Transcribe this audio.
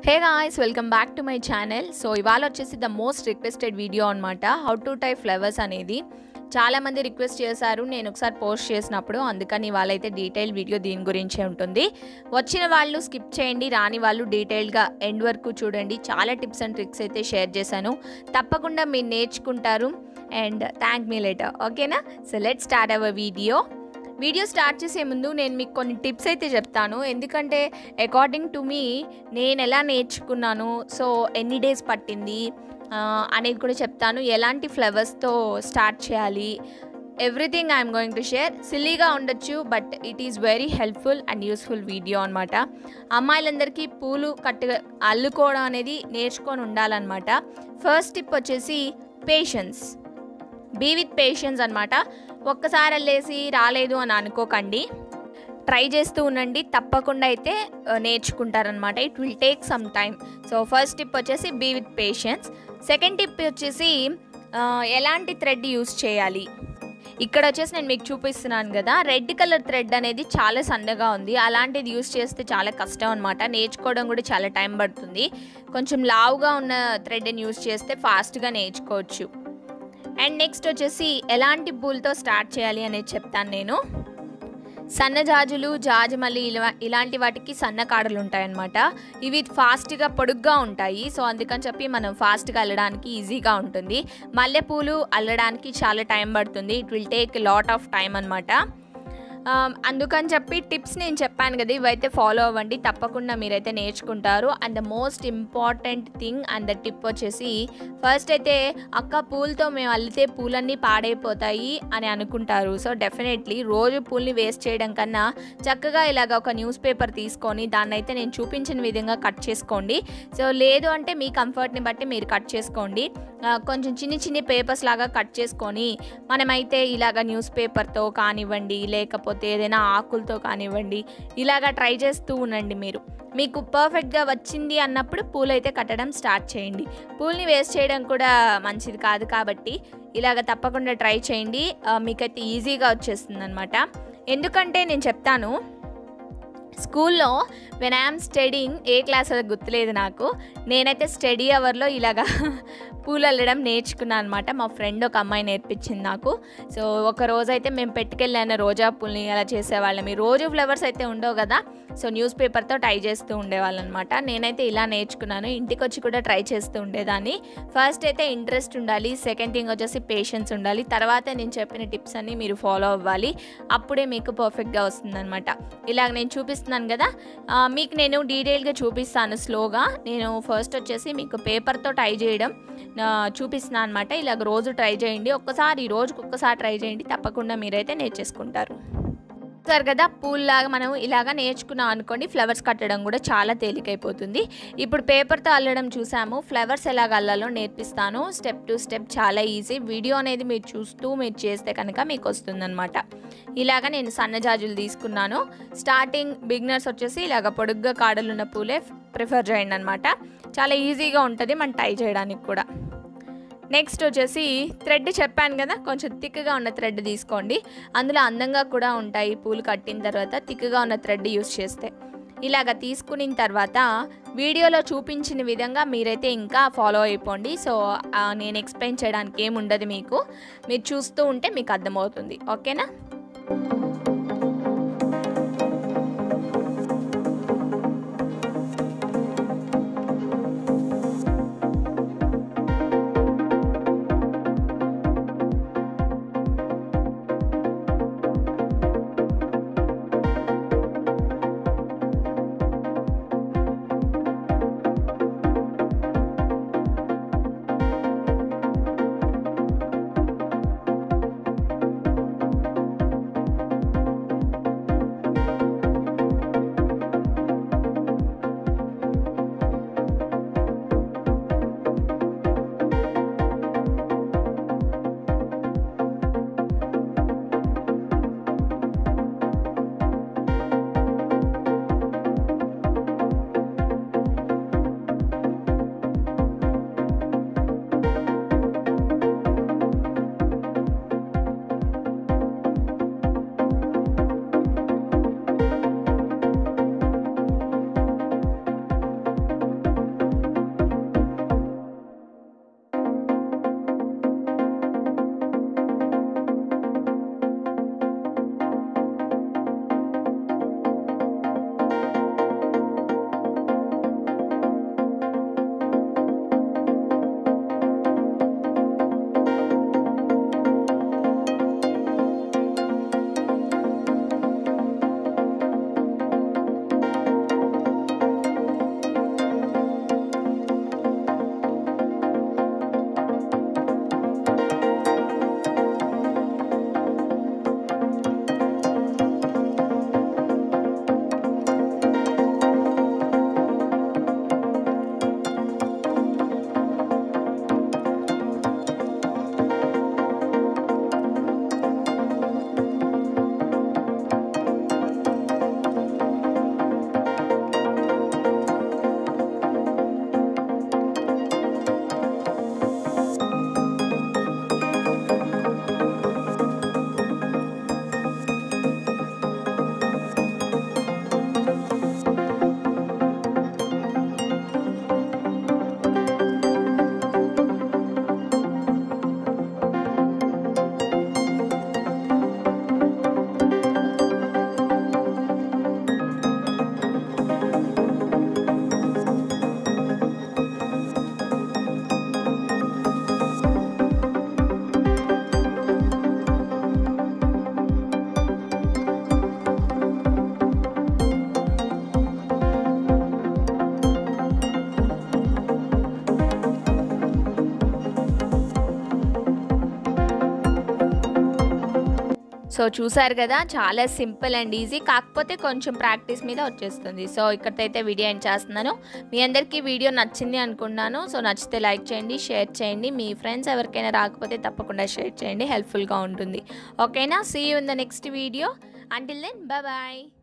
hey guys welcome back to my channel so ఇవాళ వచ్చేసి the most requested video అనమాట how to tie flowers అనేది చాలామంది request చేశారు నేను ఒకసారి పోస్ట్ చేసినప్పుడు అందుకని వాళ్ళైతే డీటెయిల్ వీడియో దీని గురించే ఉంటుంది వచ్చిన వాళ్ళు స్కిప్ చేయండి రాని వాళ్ళు డీటెయిల్గా ఎండ్ వరకు చూడండి చాలా టిప్స్ అండ్ ట్రిక్స్ అయితే షేర్ చేశాను తప్పకుండా మీరు నేర్చుకుంటారు అండ్ థ్యాంక్ మీ లెటర్ ఓకేనా so let start our video video start చేసే ముందు నేను మీకు కొన్ని టిప్స్ అయితే చెప్తాను ఎందుకంటే అకార్డింగ్ టు మీ నేను ఎలా నేర్చుకున్నాను సో ఎన్ని డేస్ పట్టింది ఆ, అనేది కూడా చెప్తాను ఎలాంటి ఫ్లవర్స్తో స్టార్ట్ చేయాలి everything I'm going to share సిల్లీగా ఉండొచ్చు but it is very helpful and useful video అనమాట అమ్మాయిలందరికీ పూలు కట్టు అల్లుకోవడం అనేది నేర్చుకొని ఉండాలన్నమాట ఫస్ట్ టిప్ వచ్చేసి పేషెన్స్ బీ విత్ పేషెన్స్ అనమాట ఒక్కసారి వెళ్ళేసి రాలేదు అని అనుకోకండి ట్రై చేస్తూ ఉండండి తప్పకుండా అయితే ఆ, నేర్చుకుంటారనమాట it will take some time so first tip వచ్చేసి be with patience second tip వచ్చేసి ఆ, ఎలాంటి థ్రెడ్ యూస్ చేయాలి ఇక్కడ వచ్చేసి నేను మీకు చూపిస్తున్నాను కదా రెడ్ కలర్ థ్రెడ్ అనేది చాలా సన్నగా ఉంది అలాంటిది యూస్ చేస్తే చాలా కష్టం అనమాట నేర్చుకోవడం కూడా చాలా టైం పడుతుంది కొంచెం లావుగా ఉన్న థ్రెడ్ని యూస్ చేస్తే ఫాస్ట్గా నేర్చుకోవచ్చు అండ్ నెక్స్ట్ వచ్చేసి ఎలాంటి పూలతో స్టార్ట్ చేయాలి అనేది చెప్తాను నేను సన్నజాజులు జాజిమల్లి ఇలా ఇలాంటి వాటికి సన్న కాడలు ఉంటాయన్నమాట ఇవి ఫాస్ట్గా పొడుగ్గా ఉంటాయి సో అందుకని చెప్పి మనం ఫాస్ట్గా అల్లడానికి ఈజీగా ఉంటుంది మల్లెపూలు అల్లడానికి చాలా టైం పడుతుంది it will take lot of time అనమాట అందుకని చెప్పి టిప్స్ నేను చెప్పాను కదా ఇవైతే ఫాలో అవ్వండి తప్పకుండా మీరైతే నేర్చుకుంటారు and the most important thing and the tip వచ్చేసి ఫస్ట్ అయితే అక్క పూలతో మేము అల్లితే పూలన్నీ పాడైపోతాయి అని అనుకుంటారు సో డెఫినెట్లీ రోజు పూల్ని వేస్ట్ చేయడం కన్నా చక్కగా ఇలాగ ఒక న్యూస్ పేపర్ తీసుకొని దాన్ని అయితే నేను చూపించిన విధంగా కట్ చేసుకోండి సో లేదు అంటే మీ కంఫర్ట్ని బట్టి మీరు కట్ చేసుకోండి ఆ, కొంచెం చిన్ని చిన్ని పేపర్స్ లాగా కట్ చేసుకొని మనమైతే ఇలాగ న్యూస్ పేపర్తో కానివ్వండి లేకపోతే ఏదైనా ఆకులతో కానివ్వండి ఇలాగ ట్రై చేస్తూ ఉండండి మీరు మీకు పర్ఫెక్ట్గా వచ్చింది అన్నప్పుడు పూలు అయితే కట్టడం స్టార్ట్ చేయండి పూల్ని వేస్ట్ చేయడం కూడా మంచిది కాదు కాబట్టి ఇలాగ తప్పకుండా ట్రై చేయండి ఆ, మీకైతే ఈజీగా వచ్చేస్తుంది అనమాట ఎందుకంటే నేను చెప్తాను స్కూల్లో వెన్ ఐఎమ్ స్టడీయింగ్ ఏ క్లాస్ అది గుర్తులేదు నాకు నేనైతే స్టడీ అవర్లో ఇలాగా పూలు అల్లడం నేర్చుకున్నాను అనమాట మా ఫ్రెండ్ ఒక అమ్మాయి నేర్పించింది నాకు సో ఒక రోజు అయితే మేము పెట్టుకెళ్ళాను రోజా పూలని అలా చేసేవాళ్ళం ఈ రోజు ఫ్లవర్స్ అయితే ఉండవు కదా సో న్యూస్ పేపర్తో ట్రై చేస్తూ ఉండేవాళ్ళం అనమాట నేనైతే ఇలా నేర్చుకున్నాను ఇంటికి వచ్చి కూడా ట్రై చేస్తూ ఉండేదాన్ని ఫస్ట్ అయితే ఇంట్రెస్ట్ ఉండాలి సెకండ్ థింగ్ వచ్చేసి పేషెన్స్ ఉండాలి తర్వాత నేను చెప్పిన టిప్స్ అన్ని మీరు ఫాలో అవ్వాలి అప్పుడే మీకు పర్ఫెక్ట్గా వస్తుందన్నమాట ఇలాగ నేను చూపిస్తున్నాను కదా ఆ, మీకు నేను డీటెయిల్గా చూపిస్తాను స్లోగా నేను ఫస్ట్ వచ్చేసి మీకు పేపర్తో ట్రై చేయడం ఆ, చూపిస్తున్నాను అనమాట ఇలాగ రోజు ట్రై చేయండి ఒక్కసారి ఈ రోజుకి ఒక్కసారి ట్రై చేయండి తప్పకుండా మీరైతే నేర్చేసుకుంటారు సార్ కదా పూల్ లాగా మనం ఇలాగా నేర్చుకున్నాం అనుకోండి ఫ్లవర్స్ కట్టడం కూడా చాలా తేలికైపోతుంది ఇప్పుడు పేపర్తో అల్లడం చూసాము ఫ్లవర్స్ ఎలాగ అల్లాలో నేర్పిస్తాను స్టెప్ టు స్టెప్ చాలా ఈజీ వీడియో అనేది మీరు చూస్తూ మీరు చేస్తే కనుక మీకు వస్తుందన్నమాట ఇలాగ నేను సన్నజాజులు తీసుకున్నాను స్టార్టింగ్ బిగినర్స్ వచ్చేసి ఇలాగ పొడుగ్గా కాడలు ఉన్న పూలే ప్రిఫర్ చేయండి అనమాట చాలా ఈజీగా ఉంటుంది మనం టై చేయడానికి కూడా నెక్స్ట్ వచ్చేసి థ్రెడ్ చెప్పాను కదా కొంచెం థిక్గా ఉన్న థ్రెడ్ తీసుకోండి అందులో అందంగా కూడా ఉంటాయి పూలు కట్టిన తర్వాత థిక్గా ఉన్న థ్రెడ్ యూస్ చేస్తే ఇలాగ తీసుకున్న తర్వాత వీడియోలో చూపించిన విధంగా మీరైతే ఇంకా ఫాలో అయిపోండి సో ఆ, నేను ఎక్స్ప్లెయిన్ చేయడానికి ఏముండదు మీకు మీరు చూస్తూ ఉంటే మీకు అర్థమవుతుంది ఓకేనా సో చూసారు కదా చాలా సింపుల్ అండ్ ఈజీ కాకపోతే కొంచెం ప్రాక్టీస్ మీద వచ్చేస్తుంది సో ఇక్కడైతే వీడియో ఎండ్ చేస్తున్నాను మీ అందరికీ వీడియో నచ్చింది అనుకున్నాను సో నచ్చితే లైక్ చేయండి షేర్ చేయండి మీ ఫ్రెండ్స్ ఎవరికైనా రాకపోతే తప్పకుండా షేర్ చేయండి హెల్ప్ఫుల్గా ఉంటుంది ఓకేనా see you in the next video until then bye